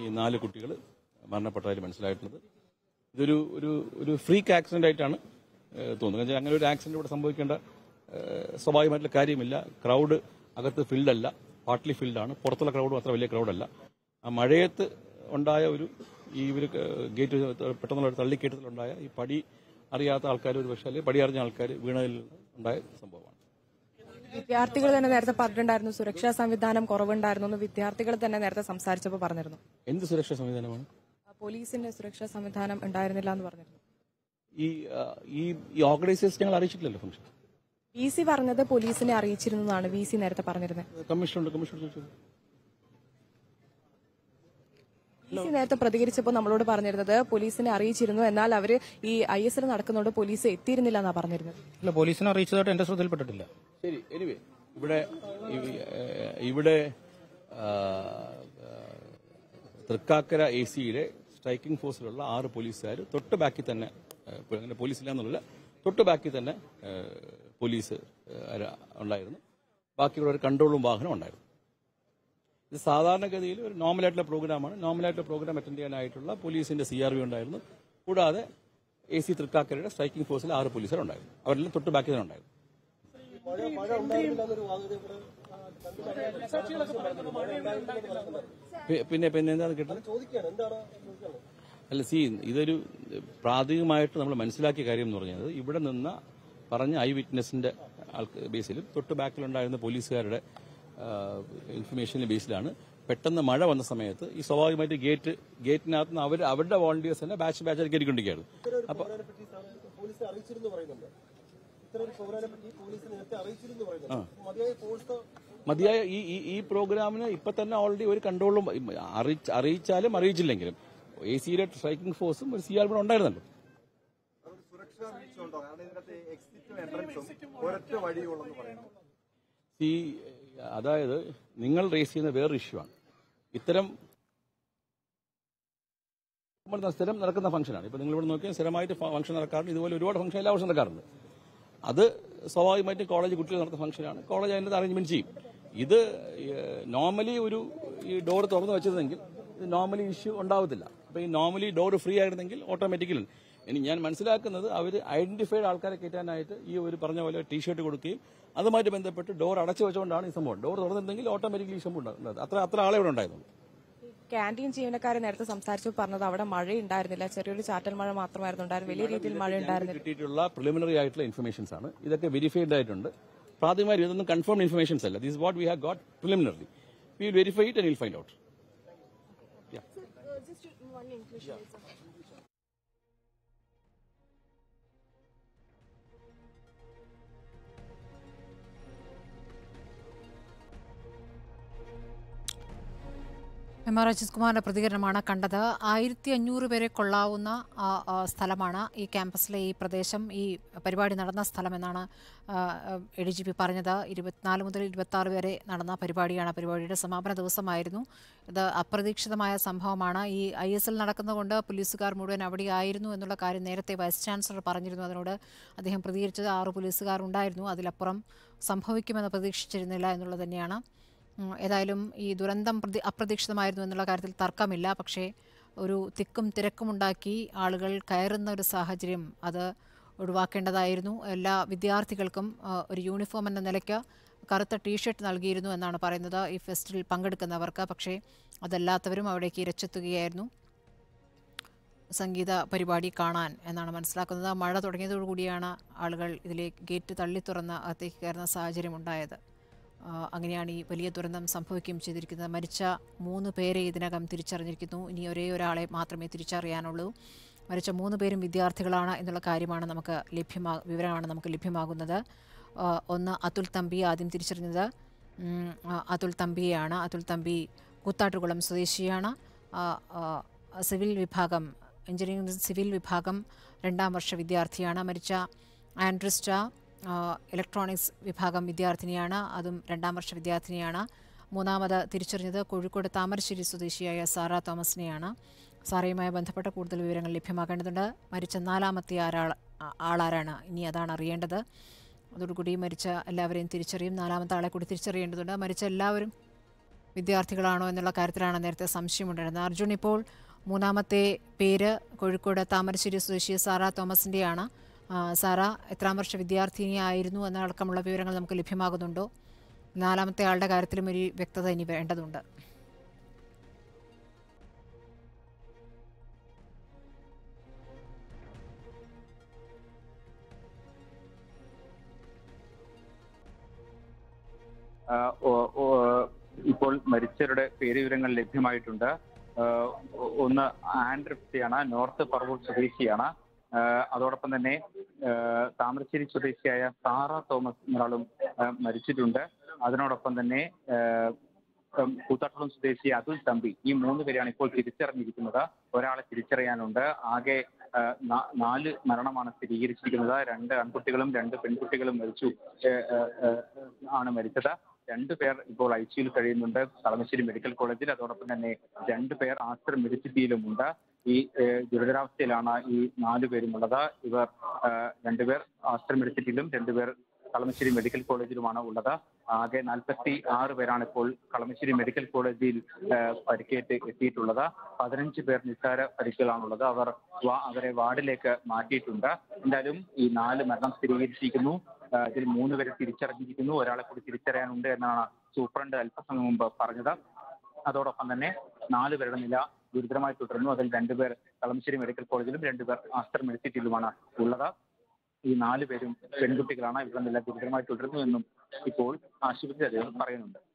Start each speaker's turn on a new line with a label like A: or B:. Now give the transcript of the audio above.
A: ഈ നാല് കുട്ടികൾ മരണപ്പെട്ടതായിട്ട് മനസ്സിലായിട്ടുള്ളത് ഇതൊരു ഒരു ഒരു ഫ്രീക്ക് ആക്സിഡന്റ് ആയിട്ടാണ് ഏഹ്, തോന്നുന്നത് കാരണം അങ്ങനെ ഒരു ആക്സിഡന്റ് ഇവിടെ സംഭവിക്കേണ്ട ഏഹ്, സ്വാഭാവികമായിട്ടുള്ള കാര്യമില്ല ക്രൗഡ് അകത്ത് ഫിൽഡ് അല്ല പാർട്ട്ലി ഫിൽഡാണ് പുറത്തുള്ള ക്രൗഡും അത്ര വലിയ ക്രൗഡല്ല ആ മഴയത്ത് ഉണ്ടായ ഒരു ഈ ഒരു ഗേറ്റ് പെട്ടെന്നുള്ള ഒരു തള്ളിക്കയറ്റത്തിലുണ്ടായ ഈ പടി അറിയാത്ത ആൾക്കാർ ഒരു പക്ഷേ അല്ലെങ്കിൽ പടി അറിഞ്ഞ ആൾക്കാർ വീണതിൽ ഉണ്ടായ സംഭവമാണ്
B: വിദ്യാർത്ഥികൾ തന്നെ നേരത്തെ പറഞ്ഞിട്ടുണ്ടായിരുന്നു സുരക്ഷാ സംവിധാനം കുറവുണ്ടായിരുന്നു എന്ന് വിദ്യാർത്ഥികൾ തന്നെ നേരത്തെ സംസാരിച്ചപ്പോൾ പറഞ്ഞിരുന്നു
A: എന്ത് സുരക്ഷാ സംവിധാനമാണ്
B: ആ, പോലീസിന്റെ സുരക്ഷാ സംവിധാനം ഉണ്ടായിരുന്നില്ല എന്ന് പറഞ്ഞിരുന്നു
A: ഈ ആ, ഈ ഈ ഓർഗനൈസേഴ്സ് ഞങ്ങൾ അറിയിച്ചിട്ടില്ലല്ലോ ഫംഗ്ഷൻ
B: വി സി പറഞ്ഞത് പോലീസിനെ അറിയിച്ചിരുന്നു എന്നാണ് വി സി നേരത്തെ പറഞ്ഞിരുന്നത്
A: കമ്മീഷനുണ്ട് കമ്മീഷൻ ചോദിച്ചു
B: വി സി നേരത്തെ പ്രതികരിച്ചപ്പോൾ നമ്മളോട് പറഞ്ഞിരുന്നത് പോലീസിനെ അറിയിച്ചിരുന്നു എന്നാൽ അവര് ഈ ഐ എസ് എൽ നടക്കുന്നതുകൊണ്ട് പോലീസ് എത്തിയിരുന്നില്ല എന്നാ പറഞ്ഞിരുന്നത്
C: ഇല്ല പോലീസിനെ അറിയിച്ചതായിട്ട് എന്റെ ശ്രദ്ധയിൽപ്പെട്ടിട്ടില്ല
A: ശരി എനിവേ ഇവിടെ ഈ- ഏഹ് ഇവിടെ ആ, ആ, തൃക്കാക്കര എ സിയുടെ സ്ട്രൈക്കിംഗ് ഫോഴ്സിലുള്ള ആറ് പോലീസുകാർ തൊട്ട് ബാക്കിൽ തന്നെ ഏഹ്, ഇപ്പൊ അങ്ങനെ പോലീസില്ല എന്നുള്ളതില്ല തൊട്ട് ബാക്കിൽ തന്നെ ഏഹ്, പോലീസ് ഏഹ്, ആര- ഉണ്ടായിരുന്നു ബാക്കിയുള്ള ഒരു കൺട്രോളും വാഹനം ഉണ്ടായിരുന്നു ഇത് സാധാരണഗതിയിൽ ഒരു നോർമലായിട്ടുള്ള പ്രോഗ്രാമാണ് നോർമലായിട്ടുള്ള പ്രോഗ്രാം അറ്റൻഡ് ചെയ്യാനായിട്ടുള്ള പോലീസിന്റെ സി ആർ വി ഉണ്ടായിരുന്നു കൂടാതെ എ സി തൃക്കാക്കരയുടെ സ്ട്രൈക്കിംഗ് ഫോഴ്സിൽ ആറ് പോലീസുകാർ ഉണ്ടായിരുന്നു അവരെല്ലാം തൊട്ട് ബാക്കിൽ തന്നെ ഉണ്ടായിരുന്നു പി- പിന്നെ പിന്നെ എന്താണ് കേട്ടത് അല്ല സി ഇതൊരു പ്രാഥമികമായിട്ട് നമ്മൾ മനസ്സിലാക്കിയ കാര്യം എന്ന് പറഞ്ഞത് ഇവിടെ നിന്ന പറഞ്ഞ ഐ വിറ്റ്നസിന്റെ ആൾക്ക് ബേസിലും തൊട്ട് ബാക്കിലുണ്ടായിരുന്ന പോലീസുകാരുടെ ഇൻഫർമേഷന്റെ ബേസിലാണ് പെട്ടെന്ന് മഴ വന്ന സമയത്ത് ഈ സ്വാഭാവികമായിട്ട് ഗേറ്റ് ഗേറ്റിനകത്ത് നിന്ന് അവർ അവരുടെ വോളണ്ടിയേഴ്സ് തന്നെ ബാച്ച് ബാച്ച് കയറിക്കൊണ്ടിരിക്കുകയായിരുന്നു അപ്പൊ
D: പോലീസിനെ അറിയിച്ചിരുന്നു പറയുന്നുണ്ട് ഇത്തരം ഒരു പ്രോഗ്രാമിനെ പറ്റി പോലീസ് നേരത്തെ അറിയിച്ചിരുന്നു പറയുന്നുണ്ട് മതിയായ ഫോഴ്സ്
A: മതിയായ ഈ ഈ ഈ പ്രോഗ്രാമിന് ഇപ്പൊ തന്നെ ഓൾറെഡി ഒരു കൺട്രോളും അറിയിച്ച- അറിയിച്ചാലും അറിയിച്ചില്ലെങ്കിലും എ സിയുടെ സ്ട്രൈക്കിംഗ് ഫോഴ്സും ഒരു സി ആർ കൂടെ ഉണ്ടായിരുന്നല്ലോ
D: അതൊരു സുരക്ഷാ വീഴ്ച ഉണ്ടോ കാരണം ഇതിനകത്ത് എക്സിറ്റും എൻട്രൻസും ഒരൊറ്റ വഴിയുള്ളെന്ന് പറയുന്നു
A: ഈ അതായത് നിങ്ങൾ റേസ് ചെയ്യുന്ന വേറൊരു ഇഷ്യൂ ആണ് ഇത്തരം നമ്മൾ സ്ഥിരം നടക്കുന്ന ഫംഗ്ഷനാണ് ഇപ്പൊ നിങ്ങൾ ഇവിടെ നോക്കിയാൽ സ്ഥിരമായിട്ട് ഫംഗ്ഷൻ നടക്കാറുണ്ട് ഇതുപോലെ ഒരുപാട് ഫംഗ്ഷൻ എല്ലാ വർഷവും നടക്കാറുണ്ട് അത് സ്വാഭാവികമായിട്ടും കോളേജ് കുട്ടികൾ നടത്തുന്ന ഫംഗ്ഷനാണ് കോളേജ് അതിൻ്റെ അറേഞ്ച്മെന്റ് ചെയ്യും ഇത് നോർമലി ഒരു ഈ ഡോർ തുറന്നു വെച്ചതെങ്കിൽ ഇത് നോർമലി ഇഷ്യൂ ഉണ്ടാവത്തില്ല അപ്പൊ ഈ നോർമലി ഡോർ ഫ്രീ ആയിരുന്നെങ്കിൽ ഓട്ടോമാറ്റിക്കലി ഇനി ഞാൻ മനസ്സിലാക്കുന്നത് അവർ ഐഡന്റിഫൈഡ് ആൾക്കാരെ കയറ്റാനായിട്ട് ഈ ഒരു പറഞ്ഞ പോലെ ടീഷർട്ട് കൊടുക്കുകയും അതുമായിട്ട് ബന്ധപ്പെട്ട് ഡോർ അടച്ചു വെച്ചുകൊണ്ടാണ് ഈ സംഭവം ഡോർ തുറന്നിട്ടുണ്ടെങ്കിൽ ഓട്ടോമാറ്റിക്കലി ഈ സംഭവം ഉണ്ടാകുന്നത് അത്ര അത്ര ആളെ ഇവിടെ ഉണ്ടായിരുന്നു
B: ക്യാൻറ്റീൻ ജീവനക്കാരെ നേരത്തെ സംസാരിച്ചു പറഞ്ഞത് അവിടെ മഴ ഉണ്ടായിരുന്നില്ല ചെറിയൊരു ചാറ്റൽ മഴ മാത്രമായിരുന്നു ഉണ്ടായിരുന്നത് വലിയ രീതിയിൽ മഴ ഉണ്ടായിരുന്നില്ല
A: കിട്ടിയിട്ടുള്ള പ്രിലിമിനറി ആയിട്ടുള്ള ഇൻഫർമേഷൻസ് ആണ് ഇതൊക്കെ വെരിഫൈഡ് ആയിട്ടുണ്ട് പ്രാഥമികമായി ഇതൊന്നും കൺഫേം ഇൻഫർമേഷൻസ് അല്ല this what we have got preliminary we will verify it and will find out
E: M R Ajith കുമാറിന്റെ പ്രതികരണമാണ് കണ്ടത് ആയിരത്തി അഞ്ഞൂറ് പേരെ കൊള്ളാവുന്ന ആ, ആ, സ്ഥലമാണ് ഈ ക്യാമ്പസിലെ ഈ പ്രദേശം ഈ പരിപാടി നടന്ന സ്ഥലമെന്നാണ് എ ഡി ജി പി പറഞ്ഞത് ഇരുപത്തിനാല് മുതൽ ഇരുപത്തി ആറ് വരെ നടന്ന പരിപാടിയാണ് പരിപാടിയുടെ സമാപന ദിവസമായിരുന്നു ഇത് അപ്രതീക്ഷിതമായ സംഭവമാണ് ഈ ഐ എസ് എൽ നടക്കുന്നതുകൊണ്ട് പോലീസുകാർ മുഴുവൻ അവിടെ ആയിരുന്നു എന്നുള്ള കാര്യം നേരത്തെ വൈസ് ചാൻസലർ പറഞ്ഞിരുന്നു അതിനോട് അദ്ദേഹം പ്രതികരിച്ചത് ആറ് പോലീസുകാർ ഉണ്ടായിരുന്നു അതിലപ്പുറം സംഭവിക്കുമെന്ന് പ്രതീക്ഷിച്ചിരുന്നില്ല എന്നുള്ളത് തന്നെയാണ് ഉം, ഏതായാലും ഈ ദുരന്തം പ്രതി അപ്രതീക്ഷിതമായിരുന്നു എന്നുള്ള കാര്യത്തിൽ തർക്കമില്ല പക്ഷേ ഒരു തിക്കും തിരക്കുമുണ്ടാക്കി ആളുകൾ കയറുന്ന ഒരു സാഹചര്യം അത് ഒഴിവാക്കേണ്ടതായിരുന്നു എല്ലാ വിദ്യാർത്ഥികൾക്കും ആ, ഒരു യൂണിഫോം എന്ന നിലയ്ക്ക് കറുത്ത ടീഷർട്ട് നൽകിയിരുന്നു എന്നാണ് പറയുന്നത് ഈ ഫെസ്റ്റിൽ പങ്കെടുക്കുന്നവർക്ക് പക്ഷേ അതല്ലാത്തവരും അവിടേക്ക് ഇരച്ചെത്തുകയായിരുന്നു സംഗീത പരിപാടി കാണാൻ എന്നാണ് മനസ്സിലാക്കുന്നത് മഴ തുടങ്ങിയതോടുകൂടിയാണ് ആളുകൾ ഇതിലേക്ക് ഗേറ്റ് തള്ളി തുറന്ന് അകത്തേക്ക് കയറുന്ന സാഹചര്യം ഉണ്ടായത് ആ, അങ്ങനെയാണ് ഈ വലിയ ദുരന്തം സംഭവിക്കുകയും ചെയ്തിരിക്കുന്നത് മരിച്ച മൂന്ന് പേരെ ഇതിനകം തിരിച്ചറിഞ്ഞിരിക്കുന്നു ഇനി ഒരേ ഒരാളെ മാത്രമേ തിരിച്ചറിയാനുള്ളൂ മരിച്ച മൂന്ന് പേരും വിദ്യാർത്ഥികളാണ് എന്നുള്ള കാര്യമാണ് നമുക്ക് ലഭ്യമാ വിവരമാണ് നമുക്ക് ലഭ്യമാകുന്നത് ആ, ഒന്ന് അതുൽ തമ്പി ആദ്യം തിരിച്ചറിഞ്ഞത് ഉം, ആ, അതുൽ തമ്പിയെയാണ് അതുൽ തമ്പി കൂത്താട്ടുകുളം സ്വദേശിയാണ് ആ, ആ, സിവിൽ വിഭാഗം എഞ്ചിനീയറിംഗ് സിവിൽ വിഭാഗം രണ്ടാം വർഷ വിദ്യാർത്ഥിയാണ് മരിച്ച ആൻഡ്രിസ്റ്റ ആ, ഇലക്ട്രോണിക്സ് വിഭാഗം വിദ്യാർത്ഥിനിയാണ് അതും രണ്ടാം വർഷ വിദ്യാർത്ഥിനിയാണ് മൂന്നാമത് തിരിച്ചറിഞ്ഞത് കോഴിക്കോട് താമരശ്ശേരി സ്വദേശിയായ സാറ തോമസിനെയാണ് സാറയുമായി ബന്ധപ്പെട്ട കൂടുതൽ വിവരങ്ങൾ ലഭ്യമാക്കേണ്ടതുണ്ട് മരിച്ച നാലാമത്തെ ആരാൾ ആ- ആളാരാണ് ഇനി അതാണ് അറിയേണ്ടത് അതോടുകൂടി മരിച്ച എല്ലാവരെയും തിരിച്ചറിയും നാലാമത്തെ ആളെ കൂടി തിരിച്ചറിയേണ്ടതുണ്ട് മരിച്ച എല്ലാവരും വിദ്യാർത്ഥികളാണോ എന്നുള്ള കാര്യത്തിലാണ് നേരത്തെ സംശയമുണ്ടായിരുന്നത് അർജുൻ ഇപ്പോൾ മൂന്നാമത്തെ പേര് കോഴിക്കോട് താമരശ്ശേരി സ്വദേശി സാറ തോമസിൻ്റെയാണ് ആ, സാറ എത്രാം വർഷ വിദ്യാർത്ഥിനിയായിരുന്നു എന്നടക്കമുള്ള വിവരങ്ങൾ നമുക്ക് ലഭ്യമാകുന്നുണ്ടോ നാലാമത്തെ ആളുടെ കാര്യത്തിലും ഒരു വ്യക്തത ഇനി വേണ്ടതുണ്ട്
F: ആ, ഓ- ഓ- ഇപ്പോൾ മരിച്ചവരുടെ പേര് വിവരങ്ങൾ ലഭ്യമായിട്ടുണ്ട് ആ, ഒ- ഒന്ന് ആൻഡ്രിപ്റ്റിയാണ് നോർത്ത് പറവൂർ സ്വദേശിയാണ് ആ, അതോടൊപ്പം തന്നെ ആ, താമരശ്ശേരി സ്വദേശിയായ സാറ തോമസ് എന്നൊരാളും ആ, മരിച്ചിട്ടുണ്ട് അതിനോടൊപ്പം തന്നെ ആ, ഉം, കൂത്താട്ടുളം സ്വദേശി അതുൽ തമ്പി ഈ മൂന്ന് പേരെയാണ് ഇപ്പോൾ തിരിച്ചറിഞ്ഞിരിക്കുന്നത് ഒരാളെ തിരിച്ചറിയാനുണ്ട് ആകെ ആ, നാ- നാല് മരണമാണ് സ്ഥിരീകരിച്ചിരിക്കുന്നത് രണ്ട് ആൺകുട്ടികളും രണ്ട് പെൺകുട്ടികളും മരിച്ചു ഏ, ഏ, ഏ, ആണ് മരിച്ചത് രണ്ടു പേർ ഇപ്പോൾ ഐ സിയിൽ കഴിയുന്നുണ്ട് കളമശ്ശേരി മെഡിക്കൽ കോളേജിൽ അതോടൊപ്പം തന്നെ രണ്ടു പേർ ആസ്റ്റർ മെഡിസിറ്റിയിലുമുണ്ട് ഈ ഏ, ഗുരുതരാവസ്ഥയിലാണ് ഈ നാലു പേരും ഉള്ളത് ഇവർ ആ, രണ്ടുപേർ ആസ്റ്റർ മെഡിസിറ്റിയിലും രണ്ടുപേർ കളമശ്ശേരി മെഡിക്കൽ കോളേജിലുമാണ് ഉള്ളത് ആകെ നാൽപ്പത്തി ആറ് പേരാണ് ഇപ്പോൾ കളമശ്ശേരി മെഡിക്കൽ കോളേജിൽ ആ, പരിക്കേറ്റ് എത്തിയിട്ടുള്ളത് പതിനഞ്ച് പേർ നിസ്സാര പരിക്കുകളാണുള്ളത് അവർ വാ- അവരെ വാർഡിലേക്ക് മാറ്റിയിട്ടുണ്ട് എന്തായാലും ഈ നാല് മരണം സ്ഥിരീകരിച്ചിരിക്കുന്നു ആ, ഇതിൽ മൂന്ന് പേരെ തിരിച്ചറിഞ്ഞിരിക്കുന്നു ഒരാളെ കൂടി തിരിച്ചറിയാനുണ്ട് എന്നാണ് സൂപ്രണ്ട് അല്പസമയം മുമ്പ് പറഞ്ഞത് അതോടൊപ്പം തന്നെ നാല് പേരുടെ നില ഗുരുതരമായി തുടരുന്നു അതിൽ രണ്ടുപേർ കളമശ്ശേരി മെഡിക്കൽ കോളേജിലും രണ്ടുപേർ ആസ്റ്റർ മെഡിസിറ്റിയിലുമാണ് ഉള്ളത് ഈ നാല് പേരും പെൺകുട്ടികളാണ് ഇവരുടെ നില ഗുരുതരമായി തുടരുന്നു എന്നും ഇപ്പോൾ ആശുപത്രി അധികൃതർ പറയുന്നുണ്ട്